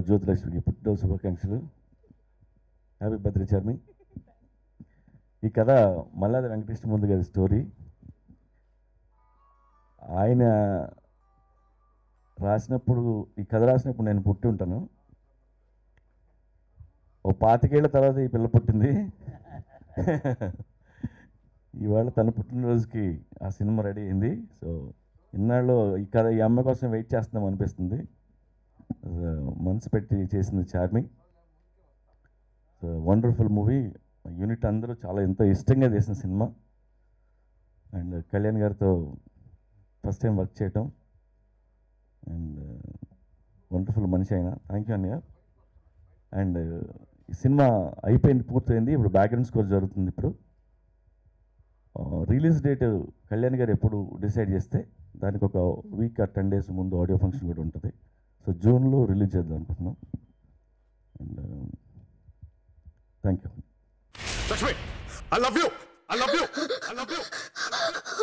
జ్యోతిలక్ష్మికి పుట్టిన శుభాకాంక్షలు happy birthday Charmi ఈ కథ మల్లాది వెంకటేశ్వరమూర్తి గారి స్టోరీ ఆయన రాసినప్పుడు ఈ కథ రాసినప్పుడు నేను పుట్టి ఉంటాను ఓ పాతికేళ్ల తర్వాత ఈ పిల్ల పుట్టింది ఇవాళ తన పుట్టినరోజుకి ఆ సినిమా రెడీ అయింది సో ఇన్నాళ్ళు ఈ కథ ఈ అమ్మాయి కోసం వెయిట్ చేస్తున్నాం అనిపిస్తుంది మనసు పెట్టి చేసింది Charmi so wonderful movie unit అందరూ చాలా ఎంతో ఇష్టంగా చేసిన సినిమా అండ్ కళ్యాణ్ గారితో ఫస్ట్ టైం వర్క్ చేయటం అండ్ వండర్ఫుల్ మనిషి అయినా థ్యాంక్ యూ అన్నయ్య అండ్ ఈ సినిమా అయిపోయింది పూర్తయింది ఇప్పుడు బ్యాక్గ్రౌండ్ స్కోర్ జరుగుతుంది ఇప్పుడు రిలీజ్ డేట్ కళ్యాణ్ గారు ఎప్పుడు డిసైడ్ చేస్తే దానికి ఒక వీక్ ఆ టెన్ డేస్ ముందు ఆడియో ఫంక్షన్ కూడా ఉంటుంది సో జూన్లో రిలీజ్ చేద్దాం అనుకుంటున్నాం and thank you Lakshmi I love you I love you I love you